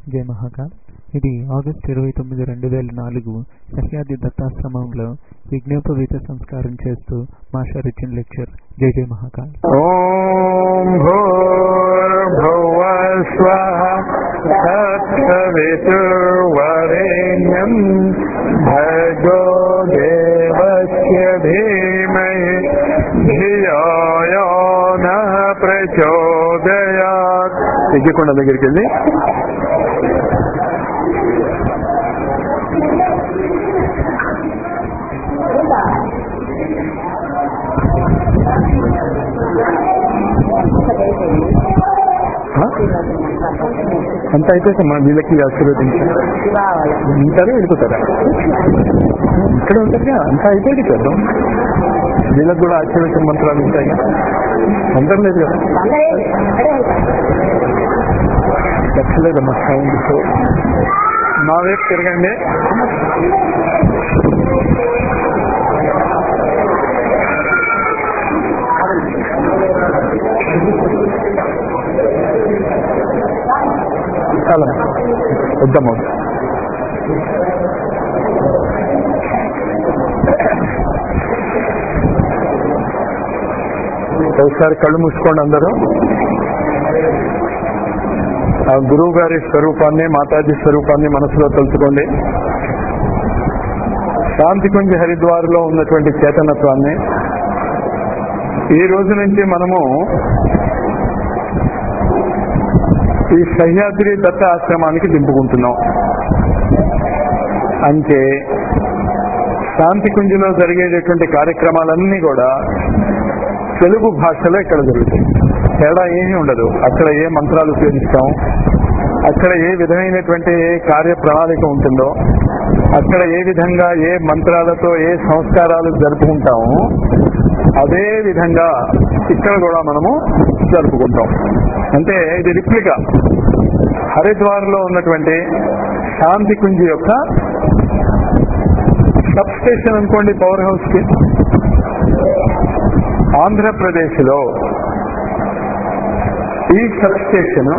జై మహాకాల్ ఇది ఆగస్టు ఇరవై తొమ్మిది రెండు వేల నాలుగు సహ్యాద్రి దత్తాశ్రమంలో విజ్ఞాపవేత సంస్కారం చేస్తూ మాస్టర్ ఇచ్చిన లెక్చర్ జై జై మహాకాల్ ॐ भूर्भुवस्वः तत्सवितुर्वरेण्यम् भर्गो देवस्य धीमहि ధియో యో నః ప్రచోదయాత్ ఎగ్గకొండ దగ్గరికి వెళ్ళి ఆ? అంత అయిపోతే మన వీళ్ళకి ఆశీర్వదించారు ఉంటారు వెళ్ళిపోతారా ఇక్కడ ఉంటారుగా అంతా అయిపోయింది కదా వీళ్ళకి కూడా ఆశీర్వచన మంత్రాలు ఉంటాయి అందరం లేదు కదా లక్షలేదమ్మా సౌండ్ సో మా వైపు తిరగండి చాలా వద్దమ్మా ఒకసారి కళ్ళు మూసుకోండి అందరూ ఆ గురువు గారి స్వరూపాన్ని మాతాజీ స్వరూపాన్ని మనసులో తలుచుకోండి శాంతి కుంజ హరిద్వార్లో ఉన్నటువంటి చేతనత్వాన్ని ఈ రోజు నుంచి మనము ఈ సహ్యాద్రి దత్త ఆశ్రమానికి దింపుకుంటున్నాం అంటే శాంతి కుంజలో జరిగేటటువంటి కార్యక్రమాలన్నీ కూడా తెలుగు భాషలో ఇక్కడ జరుగుతాయి తేడా ఏమీ ఉండదు అక్కడ ఏ మంత్రాలు ఉపయోగిస్తాం అక్కడ ఏ విధమైనటువంటి కార్య ప్రణాళిక ఉంటుందో అక్కడ ఏ విధంగా ఏ మంత్రాలతో ఏ సంస్కారాలు జరుపుకుంటామో అదే విధంగా ఇక్కడ కూడా మనము జరుపుకుంటాం అంటే ఇది రిప్లికా హరిద్వార్లో ఉన్నటువంటి శాంతి కుంజి యొక్క సబ్ స్టేషన్ అనుకోండి పవర్ హౌస్ కి ఆంధ్రప్రదేశ్ లో ఈ సబ్ స్టేషన్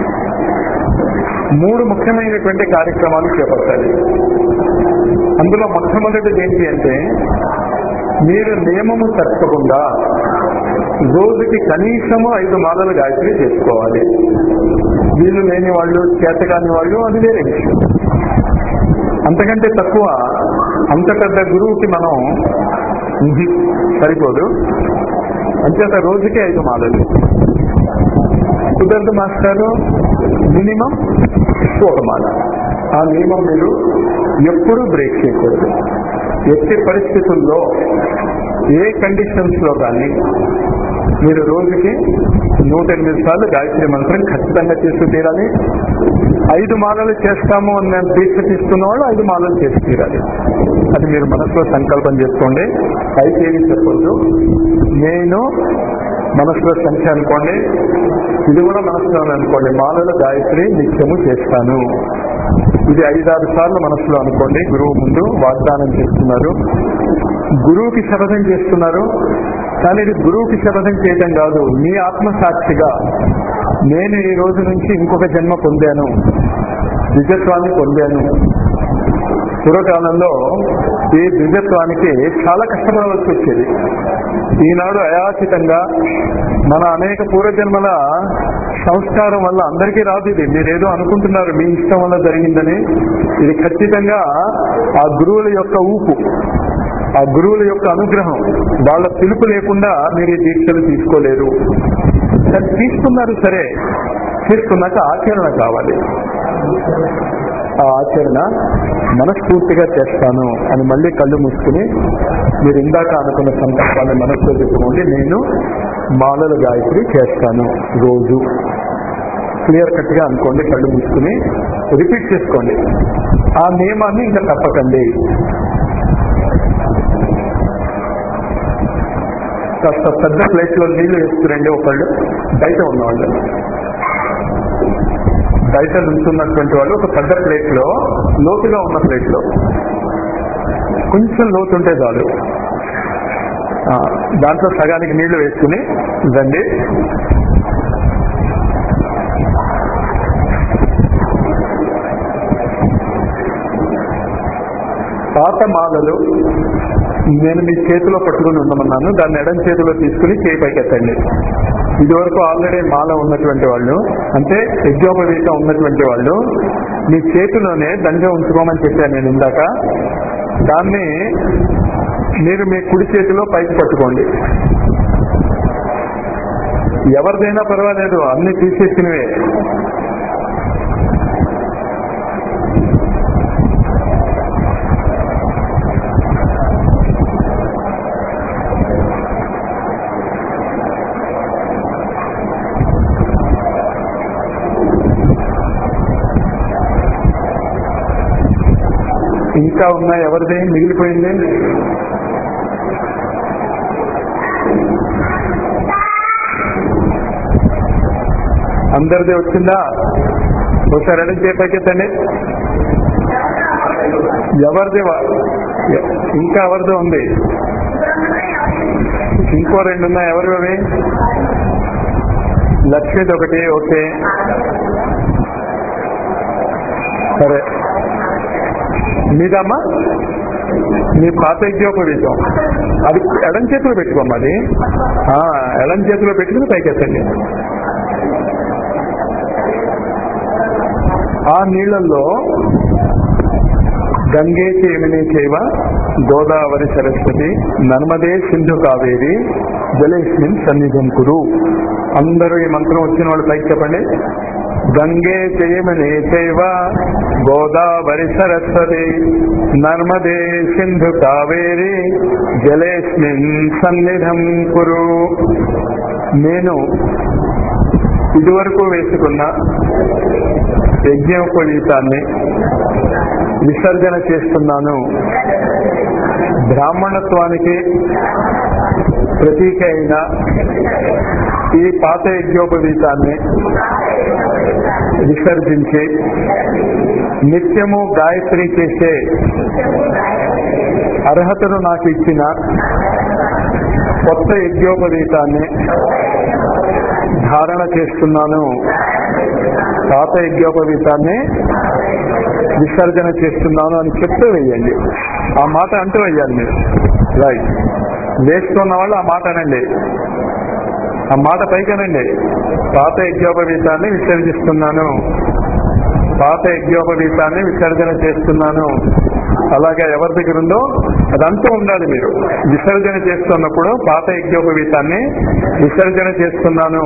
మూడు ముఖ్యమైనటువంటి కార్యక్రమాలు చేపట్టాలి అందులో మొట్టమొదటిది ఏంటి అంటే మీరు నియమము తప్పకుండా రోజుకి కనీసము ఐదు మాలలు గాయత్రి చేసుకోవాలి వీళ్ళు లేని వాళ్ళు చేతకాని వాళ్ళు అది వేరే విషయం అంతకంటే తక్కువ అంత పెద్ద గురువుకి మనం ఇది సరిపోదు అంచేత రోజుకి ఐదు మాలలు కుదరదు మాస్టారు మినిమం ఒక మాల ఆ నియమం మీరు ఎప్పుడూ బ్రేక్ చేయకూడదు ఎట్టి పరిస్థితుల్లో ఏ కండిషన్స్ లో కానీ మీరు రోజుకి నూట ఎనిమిది సార్లు గాయత్రి మంత్రం ఖచ్చితంగా చేస్తూ తీరాలి ఐదు మాలలు చేస్తాము అన్న దీక్ష తీసుకున్న వాళ్ళు ఐదు మాలలు చేసి తీరాలి అది మీరు మనసులో సంకల్పం చేసుకోండి పైకి ఏమి చెప్పొద్దు నేను మనసులో సంఖ్య అనుకోండి ఇది కూడా మనసులో అనుకోండి మాలల గాయత్రి నిత్యము చేస్తాను ఇది ఐదారు సార్లు మనసులో అనుకోండి గురువు ముందు వాగ్దానం చేస్తున్నారు గురువుకి శపథం చేస్తున్నారు కానీ ఇది గురువుకి శపథం చేయడం కాదు మీ ఆత్మసాక్షిగా నేను ఈ రోజు నుంచి ఇంకొక జన్మ పొందాను ద్విజత్వాన్ని పొందాను పూర్వకాలంలో ఈ ద్విజత్వానికి చాలా కష్టపడవలసి వచ్చేది ఈనాడు అయాచితంగా మన అనేక పూర్వజన్మల సంస్కారం వల్ల అందరికీ రాదు ఇది మీరేదో అనుకుంటున్నారు మీ ఇష్టం వల్ల జరిగిందని ఇది ఖచ్చితంగా ఆ గురువుల యొక్క ఊపు ఆ గురువుల యొక్క అనుగ్రహం వాళ్ళ పిలుపు లేకుండా మీరు ఈ దీక్షలు తీసుకోలేరు సరే తీసుకున్నారు సరే తీసుకున్నాక ఆచరణ కావాలి ఆ ఆచరణ మనస్ఫూర్తిగా చేస్తాను అని మళ్ళీ కళ్ళు మూసుకుని మీరు ఇందాక అనుకున్న సంకల్పాన్ని మనసులో చెప్పుకోండి నేను మాలల గాయత్రి చేస్తాను రోజు క్లియర్ కట్ గా అనుకోండి కళ్ళు మూసుకుని రిపీట్ చేసుకోండి ఆ నియమాన్ని ఇంకా తప్పకండి కాస్త పెద్ద ప్లేట్ లో నీళ్లు వేసుకురండి ఒకళ్ళు బయట ఉన్నవాళ్ళు బయట నుంచున్నటువంటి వాళ్ళు ఒక పెద్ద ప్లేట్ లో లోతుగా ఉన్న ప్లేట్ లో కొంచెం లోతు ఉంటే చాలు ఆ, దాంట్లో సగానికి నీళ్లు వేసుకుని రండి పాత మాలలు నేను మీ చేతిలో పట్టుకుని ఉండమన్నాను దాన్ని ఎడం చేతిలో తీసుకుని చేయి పైకెత్తండి ఇదివరకు ఆల్రెడీ మాల ఉన్నటువంటి వాళ్ళు అంటే యజ్ఞోపవీత ఉన్నటువంటి వాళ్ళు మీ చేతిలోనే దండ ఉంచుకోమని చెప్పాను నేను ఇందాక దాన్ని మీరు మీ కుడి చేతిలో పైకి పట్టుకోండి ఎవరిదైనా పర్వాలేదు అన్ని తీసేసినవే ఇంకా ఉన్నాయి ఎవరిది మిగిలిపోయింది అందరిది వచ్చిందా ఒకసారి ఎడం చేపకెత్తండి ఎవరిది వా- ఎ- ఇంకా ఎవరిది ఉంది ఇంకో రెండు ఉన్నాయి ఎవరు అవి లక్ష్మిది ఒకటి ఓకే సరే మీదమ్మా మీ పాత యజ్ఞోపవీతం అది ఎడం చేతిలో పెట్టుకోమ్మా అది ఆ, ఎడం చేతిలో పెట్టుకుని పైకెత్తండి ఆ నీళ్లలో గంగే చేమిని చేవ గోదావరి సరస్వతి నర్మదే సింధు కావేరి జలేస్మిన్ సన్నిధం కురు అందరూ ఈ మంత్రం వచ్చిన వాళ్ళు పైకి చెప్పండి గంగే చేయమని చేవ గోదావరి సరస్వతి నర్మదే సింధు కావేరి జలేస్మిన్ సన్నిధం కురు నేను ఇదివరకు వేసుకున్న యజ్ఞోపవీతాన్ని విసర్జన చేస్తున్నాను బ్రాహ్మణత్వానికి ప్రతీక అయిన ఈ పాత యజ్ఞోపవీతాన్ని విసర్జించి నిత్యము గాయత్రి చేసే అర్హతను నాకు ఇచ్చిన కొత్త యజ్ఞోపవీతాన్ని ధారణ చేస్తున్నాను పాత యజ్ఞోపవీతాన్ని విసర్జన చేస్తున్నాను అని చెప్తూ వేయండి ఆ మాట అంటూ వేయాలి మీరు రైట్ వేస్తున్న వాళ్ళు ఆ మాట అనండి ఆ మాట పైకనండి పాత యజ్ఞోపవీతాన్ని విసర్జిస్తున్నాను పాత యజ్ఞోపవీతాన్ని విసర్జన చేస్తున్నాను అలాగే ఎవరి దగ్గర ఉందో అదంతా ఉండాలి మీరు విసర్జన చేస్తున్నప్పుడు పాత యజ్ఞోపవీతాన్ని విసర్జన చేస్తున్నాను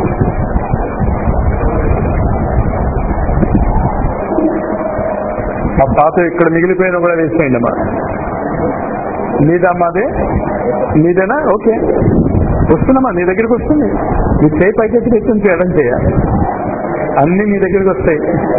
ఆ పాత ఇక్కడ మిగిలిపోయిన కూడా వేసేయండి అమ్మా నీదమ్మా అదే నీదేనా ఓకే వస్తుందమ్మా నీ దగ్గరికి వస్తుంది నీ చేయి పైకి తెచ్చి ఎడం చేయ అన్ని నీ దగ్గరికి వస్తాయి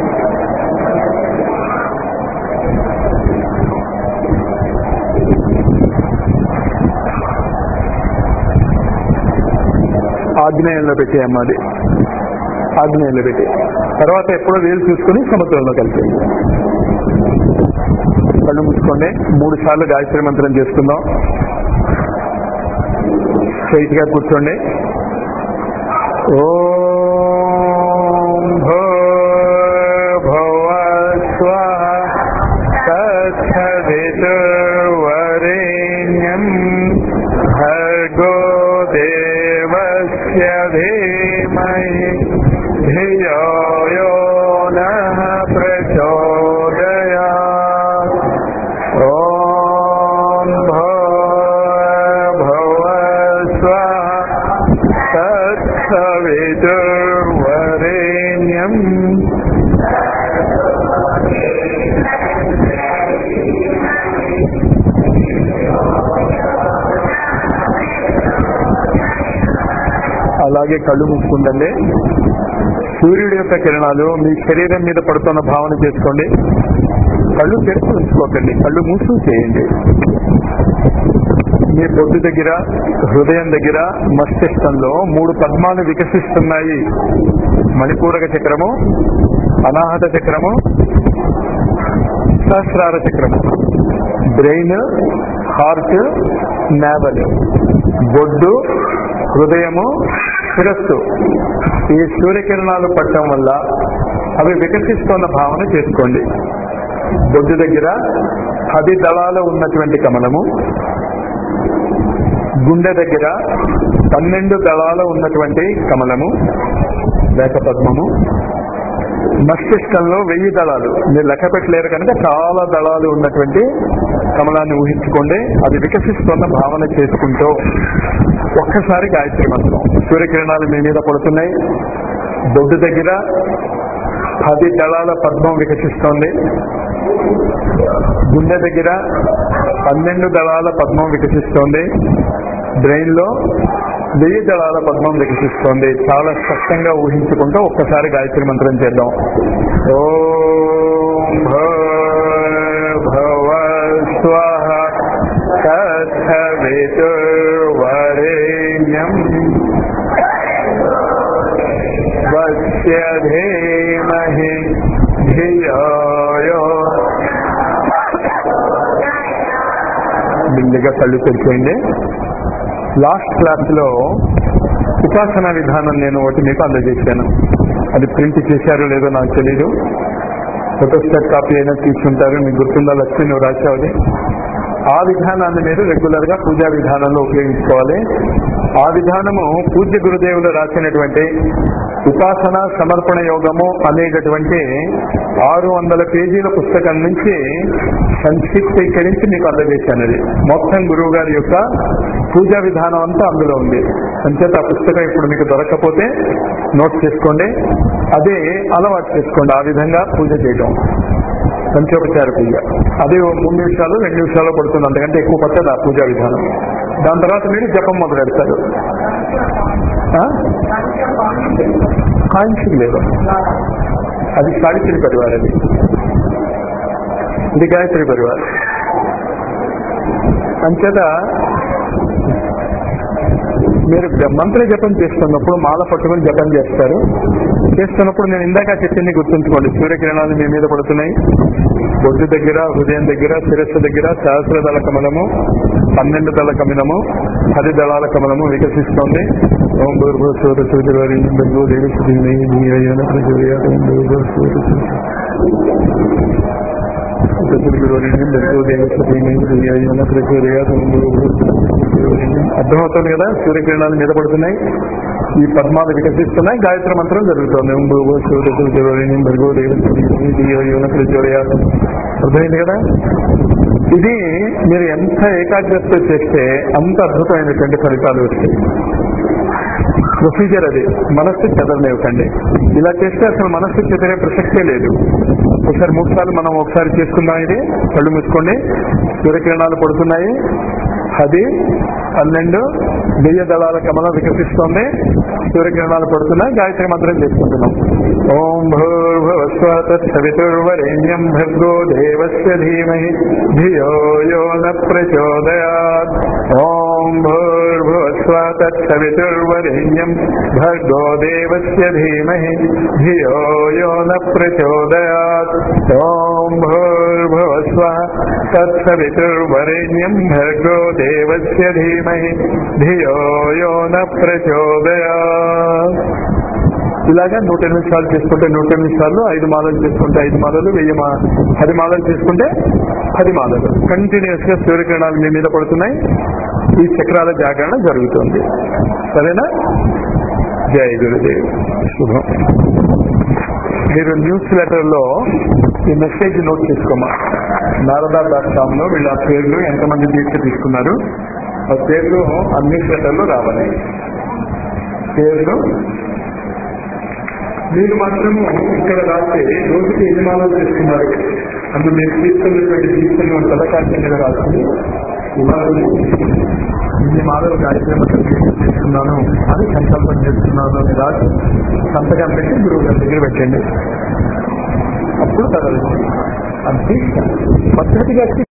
ఆగ్నేయంలో పెట్టేయమ్మా అది ఆగ్నేయంలో పెట్టి తర్వాత ఎప్పుడో వేలు చూసుకుని సముద్రంలో కలిపి కళ్ళు మూసుకోండి మూడు సార్లు గాయత్రి మంత్రం చేసుకుందాం స్ట్రైట్ గా కూర్చోండి ఓం భూర్భువస్వ తత్సవితుర్వరేణ్యం భర్గో దేవస్య ధీమహి ధియో యో నః ప్రచోదయాత్ ఓం భూర్భువస్వ తత్సవితుర్వరేణ్యం అలాగే కళ్ళు మూసుకుందండి సూర్యుడి యొక్క కిరణాలు మీ శరీరం మీద పడుతున్న భావన చేసుకోండి కళ్ళు తెరిచి ఉంచుకోకండి కళ్ళు మూసు చేయండి మీ బొడ్డు దగ్గర హృదయం దగ్గర మస్తిష్కంలో మూడు పద్మాలు వికసిస్తున్నాయి మణిపూరక చక్రము అనాహత చక్రము సహస్రార చక్రము బ్రెయిన్ హార్ట్ నావల్ బొడ్డు హృదయము శిరస్సు ఈ సూర్యకిరణాలు పట్టడం వల్ల అవి వికసిస్తున్న భావన చేసుకోండి బొడ్డు దగ్గర పది దళాలు ఉన్నటువంటి కమలము గుండె దగ్గర పన్నెండు దళాలు ఉన్నటువంటి కమలము లేక పద్మము మస్తిష్కంలో వెయ్యి దళాలు మీరు లెక్క పెట్టలేరు కనుక చాలా దళాలు ఉన్నటువంటి కమలాన్ని ఊహించుకోండి అది వికసిస్తున్న భావన చేసుకుంటూ ఒక్కసారి గాయత్రి మంత్రం సూర్యకిరణాలు మీ మీద పడుతున్నాయి దొడ్డు దగ్గర పది దళాల పద్మం వికసిస్తోంది గుండె దగ్గర పన్నెండు దళాల పద్మం వికసిస్తోంది బ్రెయిన్ లో వెయ్యి దళాల పద్మం వికసిస్తోంది చాలా స్పష్టంగా ఊహించుకుంటూ ఒక్కసారి గాయత్రి మంత్రం చేద్దాం ఓం భవ స్వహ తత్సవితుర్వరేణ్యం వస్య ధీమహి ధియో మెల్లిగా కళ్ళు తెరిచేయండి లాస్ట్ క్లాస్ లో ఉపాసన విధానం నేను ఒకటి మీకు అందజేశాను అది ప్రింట్ చేశారో లేదో నాకు తెలియదు ఫోటోస్టాట్ కాపీ అయినా తీసుకుంటారు మీకు గుర్తుందా లక్ష్మి నువ్వు రాశావు అది ఆ విధానాన్ని మీరు రెగ్యులర్ గా పూజా విధానంలో ఉపయోగించుకోవాలి ఆ విధానము పూజ్య గురుదేవులు రాసినటువంటి ఉపాసన సమర్పణ యోగము అనేటటువంటి ఆరు వందల పేజీల పుస్తకం నుంచి సంక్షిప్తీకరించి మీకు అందజేశాను అది మొత్తం గురువు గారి యొక్క పూజా విధానం అంతా అందులో ఉంది అంచేత ఆ పుస్తకం ఇప్పుడు మీకు దొరకకపోతే నోట్ చేసుకోండి అదే అలవాటు చేసుకోండి ఆ విధంగా పూజ చేయడం పంచోపచార పూజ అది ఓ మూడు నిమిషాలు రెండు నిమిషాలు పడుతుంది అంతకంటే ఎక్కువ పట్టదు ఆ పూజా విధానం దాని తర్వాత మీరు జపం మొదలు పెడతారు కాంక్షి లేదు అది సావిత్రి పరివార్ అది ఇది గాయత్రి పరివార్ అంచేత మీరు మంత్ర జపం చేస్తున్నప్పుడు మాల పట్టుకుని జపం చేస్తారు చేస్తున్నప్పుడు నేను ఇందాక చెప్పింది గుర్తుంచుకోండి సూర్యకిరణాలు మీ మీద పడుతున్నాయి బొడ్డు దగ్గర హృదయం దగ్గర శిరస్సు దగ్గర సహస్ర దళ కమలము పన్నెండు దళ కమలము పది దళాల కమలము వికసిస్తోంది ఓం భూర్భు సూర్య సూర్యవారి భర్గో దేవి శ్రీని ధీరయన ప్రచోదయాత్ ఓం భూర్భు సూర్య అర్థమవుతుంది కదా సూర్యకిరణాలు మీద పడుతున్నాయి ఈ పద్మాలు వికసిస్తున్నాయి గాయత్రి మంత్రం జరుగుతుంది ఓం భూర్భు సూర్య సూర్యవారిని భర్గో దేవి శ్రీని ప్రచోదయాత్ అర్థమైంది కదా ఇది మీరు ఎంత ఏకాగ్రత చేస్తే అంత అద్భుతమైనటువంటి ఫలితాలు వస్తాయి ప్రొసీజర్ అది మనస్సు చెదరనివ్వకండి ఇలా చేస్తే అసలు మనస్సు చెదరే ప్రసక్తే లేదు ఒకసారి మూడు సార్లు మనం ఒకసారి చేసుకుందాం ఇది కళ్ళు మూసుకోండి సూర్యకిరణాలు పడుతున్నాయి పది పన్నెండు వెయ్యి దళాల కమలం వికసిస్తోంది సూర్యకిరణాలు పడుతున్నాయి గాయత్రి మంత్రం చేసుకుంటున్నాం ఓం భూర్భువస్వతవితుర్వరేణ్యం భర్గో దేవస్య ధీమహి ధియో యో న ప్రచోదయాత్ ఓం భూర్భువస్వతవితుర్వరేణ్యం భర్గో దేవస్య ధీమహి ధియో యో న ప్రచోదయాత్ ఓం భూర్భువస్వ తత్సవితుర్వరేణ్యం భర్గో దేవస్య ధీమహి ధియో యో న ప్రచోదయాత్ ఇలాగా నూట ఎనిమిది సార్లు చేసుకుంటే నూట ఎనిమిది సార్లు ఐదు మాలలు చేసుకుంటే ఐదు మాలలు వెయ్యి మా పది మాలలు చేసుకుంటే పది మాలలు కంటిన్యూస్ గా సూర్యకిరణాలు మీ మీద పడుతున్నాయి ఈ చక్రాల జాగరణ జరుగుతుంది సరేనా జై గురుదేవ్ శుభం మీరు న్యూస్ లెటర్ లో ఈ మెసేజ్ నోట్ చేసుకోమా నారదా డాట్ కామ్ లో వీళ్ళ పేర్లు ఎంతమంది దీక్ష తీసుకున్నారు ఆ పేర్లు ఆ న్యూస్ లెటర్ లో రావాలి పేర్లు మీరు మాత్రము ఇక్కడ రాస్తే రోజుకి ఎన్ని మాలలు చేస్తున్నారు అందులో మీరు తీసుకున్నటువంటి తీసుకున్న పథకాన్ని మీద రాస్తుంది ఇవాళ ఇన్ని మాలలు కార్యక్రమం చేస్తున్నాను అని సంకల్పం చేస్తున్నాను అని రాసి సంతకం పెట్టి గురువు గారి దగ్గర పెట్టండి అప్పుడు తగలదు అది పద్ధతిగా